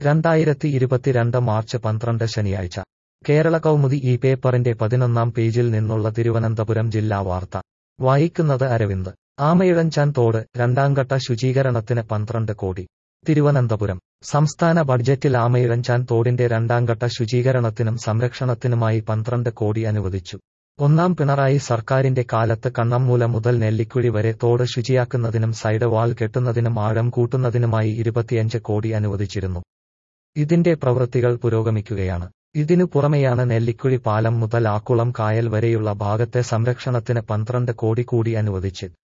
രണ്ടായിരത്തി ഇരുപത്തിരണ്ട് മാർച്ച് പന്ത്രണ്ട് ശനിയാഴ്ച കേരള കൗമുദി ഈ പേപ്പറിന്റെ പതിനൊന്നാം പേജിൽ നിന്നുള്ള തിരുവനന്തപുരം ജില്ലാ വാർത്ത വായിക്കുന്നത് അരവിന്ദ് ആമയിഴഞ്ചാൻ തോട് രണ്ടാംഘട്ട ശുചീകരണത്തിന് പന്ത്രണ്ട് കോടി തിരുവനന്തപുരം സംസ്ഥാന ബഡ്ജറ്റിൽ ആമയിഴഞ്ചാൻ തോടിന്റെ രണ്ടാംഘട്ട ശുചീകരണത്തിനും സംരക്ഷണത്തിനുമായി പന്ത്രണ്ട് കോടി അനുവദിച്ചു ഒന്നാം പിണറായി സർക്കാരിന്റെ കാലത്ത് കണ്ണമ്മൂല മുതൽ നെല്ലിക്കുഴി വരെ തോട് ശുചിയാക്കുന്നതിനും സൈഡ് വാൾ കെട്ടുന്നതിനും ആഴം കൂട്ടുന്നതിനുമായി ഇരുപത്തിയഞ്ച് കോടി അനുവദിച്ചിരുന്നു ഇതിന്റെ പ്രവൃത്തികൾ പുരോഗമിക്കുകയാണ് ഇതിനു പുറമെയാണ് നെല്ലിക്കുഴി പാലം മുതൽ ആക്കുളം കായൽ വരെയുള്ള ഭാഗത്തെ സംരക്ഷണത്തിന് പന്ത്രണ്ട് കോടി കൂടി അനുവദിച്ചത്